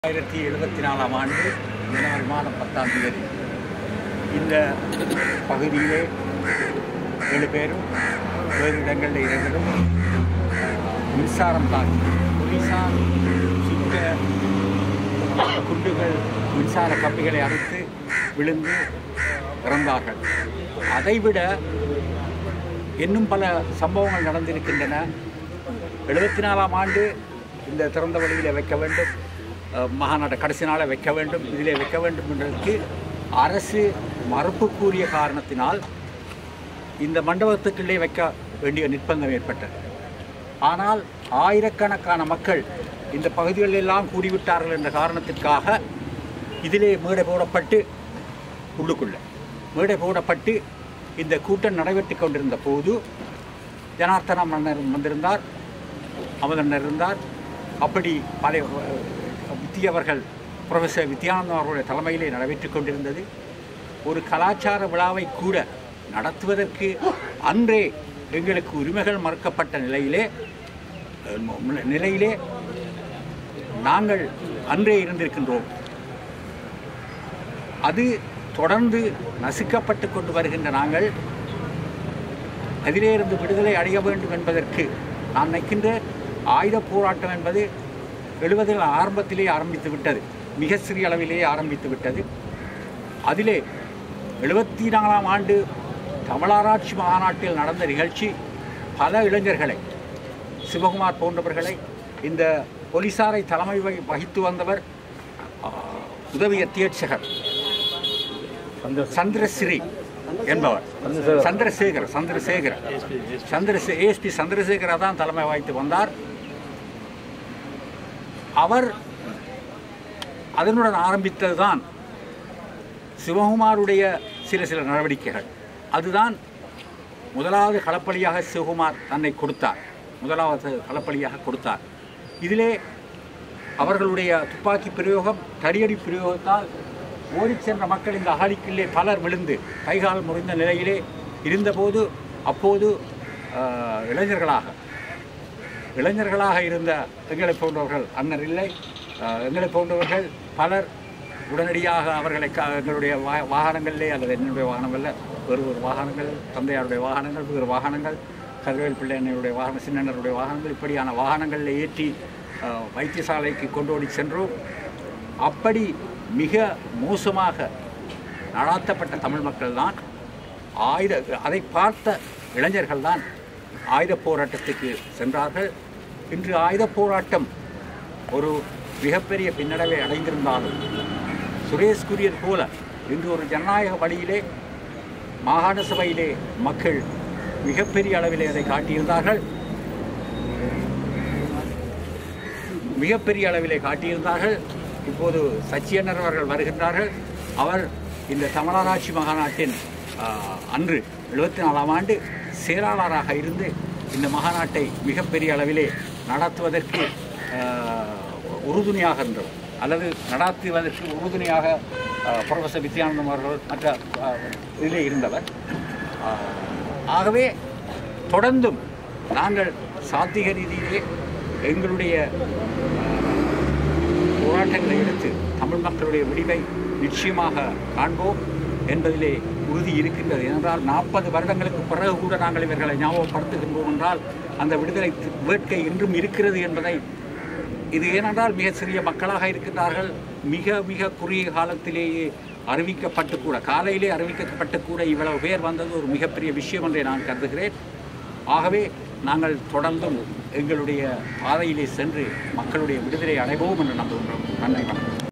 ஆயிரத்தி எழுபத்தி நாலாம் ஆண்டு ஜனவரி மாதம் பத்தாம் தேதி இந்த பகுதியிலே ஏழு பேரும் வேறு இடங்களில் இரண்டும் மின்சாரம் தாக்கி போலீசார் சுட்ட குண்டுகள் மின்சார கம்பிகளை அறுத்து விழுந்து இறந்தார்கள் அதைவிட இன்னும் பல சம்பவங்கள் நடந்திருக்கின்றன எழுபத்தி நாலாம் ஆண்டு இந்த திறந்த வழியில் வைக்க வேண்டும் அஹ், மாநாடு கடைசி நாளை வைக்க வேண்டும் இதிலே வைக்க வேண்டும் என்பதற்கு அரசு மறுப்பு கூறிய காரணத்தினால் இந்த மண்டபத்துக்குள்ளே வைக்க வேண்டிய நிர்பந்தம் ஏற்பட்டது ஆனால் ஆயிரக்கணக்கான மக்கள் இந்த பகுதிகளில் எல்லாம் கூடிவிட்டார்கள் என்ற காரணத்திற்காக இதிலே மேடை போடப்பட்டு உள்ளுக்குள்ள மேடை போடப்பட்டு இந்த கூட்டம் நடைபெற்று கொண்டிருந்த போது ஜனார்த்தன மன்னர் வந்திருந்தார் அமதன்னர் இருந்தார் அப்படி பல வித்தியவர்கள் புரொஃபசர் வித்யானந்தம் அவர்களுடைய தலைமையிலே நடைபெற்றுக் கொண்டிருந்தது ஒரு கலாச்சார விழாவை கூட நடத்துவதற்கு அன்றே எங்களுக்கு உரிமைகள் மறுக்கப்பட்ட நிலையிலே அஹ், மு- நிலையிலே நாங்கள் அன்றே இருந்திருக்கின்றோம் அது தொடர்ந்து நசுக்கப்பட்டு கொண்டு வருகின்ற நாங்கள் அதிலே இருந்து விடுதலை அடைய வேண்டும் என்பதற்கு நான் நினைக்கின்ற ஆயுத போராட்டம் என்பது எழுபதில் ஆரம்பத்திலே ஆரம்பித்து விட்டது மிக சிறிய அளவிலேயே ஆரம்பித்து விட்டது அதிலே எழுபத்தி நாலாம் ஆண்டு தமிழராட்சி மாநாட்டில் நடந்த நிகழ்ச்சி பல இளைஞர்களை சிவகுமார் போன்றவர்களை இந்த போலீசாரை தலைமை வகி- வகித்து வந்தவர் ஆ, உதவி அத்தியட்சகர் சந்திரசிறி என்பவர் சந்திரசேகர் சந்திரசேகர் சந்திரசே ஏஎஸ்பி சந்திரசேகரா தான் தலைமை வகித்து வந்தார் அவர் அதனுடன் ஆரம்பித்தது தான் சிவகுமாருடைய சில சில நடவடிக்கைகள் அதுதான் முதலாவது களப்பலியாக சிவகுமார் தன்னை கொடுத்தார் முதலாவது களப்பலியாக கொடுத்தார் இதிலே அவர்களுடைய துப்பாக்கி பிரயோகம் தடியடி பிரயோகத்தால் ஓடிச் சென்ற மக்கள் இந்த அகழிக்குள்ளே பலர் விழுந்து கைகால் முறிந்த நிலையிலே இருந்தபோது அப்போது ஆஹ், இளைஞர்களாக இளைஞர்களாக இருந்த எங்களை போன்றவர்கள் அன்னர் இல்லை ஆஹ், எங்களை போன்றவர்கள் பலர் உடனடியாக அவர்களை க எங்களுடைய வா வாகனங்களிலே அல்லது என்னுடைய வாகனங்களில் வேறு ஒரு வாகனங்கள் தந்தையாருடைய வாகனங்கள் வேறு வாகனங்கள் கதிரவேல் பிள்ளை அண்ணையுடைய வாகனம் சின்னண்ணருடைய வாகனங்கள் இப்படியான வாகனங்களில் ஏற்றி ஆஹ், வைத்தியசாலைக்கு கொண்டு ஓடி சென்றோம் அப்படி மிக மோசமாக நடாத்தப்பட்ட தமிழ் மக்கள் தான் ஆயுத அதை பார்த்த இளைஞர்கள் தான் ஆயுத போராட்டத்துக்கு சென்றார்கள் இன்று ஆயுத போராட்டம் ஒரு மிகப்பெரிய பின்னடைவை அடைந்திருந்தாலும் சுரேஷ் குரியர் போல இன்று ஒரு ஜனநாயக வழியிலே மாகாண சபையிலே மக்கள் மிகப்பெரிய அளவிலே அதை காட்டியிருந்தார்கள் மிகப்பெரிய அளவிலே காட்டியிருந்தார்கள் இப்போது சச்சியன்னர் அவர்கள் வருகின்றார்கள் அவர் இந்த தமிழராட்சி மகாநாட்டின் ஆ, அன்று எழுபத்தி நாலாம் ஆண்டு செயலாளராக இருந்து இந்த மகாநாட்டை மிகப்பெரிய அளவிலே நடத்துவதற்கு ஆ, உறுதுணையாக இருந்தவர் அல்லது நடாத்துவதற்கு உறுதுணையாக ஆ, புரொஃபசர் வித்யானந்தம் அவர்கள் மற்ற ஆ, இதிலே இருந்தவர் ஆ, ஆகவே தொடர்ந்தும் நாங்கள் சாத்திக ரீதியிலே எங்களுடைய போராட்டங்களை எடுத்து தமிழ் மக்களுடைய விடிவை நிச்சயமாக காண்போம் என்பதிலே உறுதி இருக்கின்றது ஏனென்றால் நாற்பது வருடங்களுக்கு பிறகு கூட நாங்கள் இவர்களை ஞாபகப்படுத்துகின்றோம் என்றால் அந்த விடுதலை வேட்கை இன்றும் இருக்கிறது என்பதை இது ஏனென்றால் மிக சிறிய மக்களாக இருக்கின்றார்கள் மிக மிக குறுகிய காலத்திலேயே அறிவிக்கப்பட்டு கூட காலையிலே அறிவிக்கப்பட்டு கூட இவ்வளவு பேர் வந்தது ஒரு மிகப்பெரிய விஷயம் என்றே நான் கருதுகிறேன் ஆகவே நாங்கள் தொடர்ந்தும் எங்களுடைய பாதையிலே சென்று மக்களுடைய விடுதலை அடைவோம் என்று நம்புகின்றோம் நன்றி வணக்கம்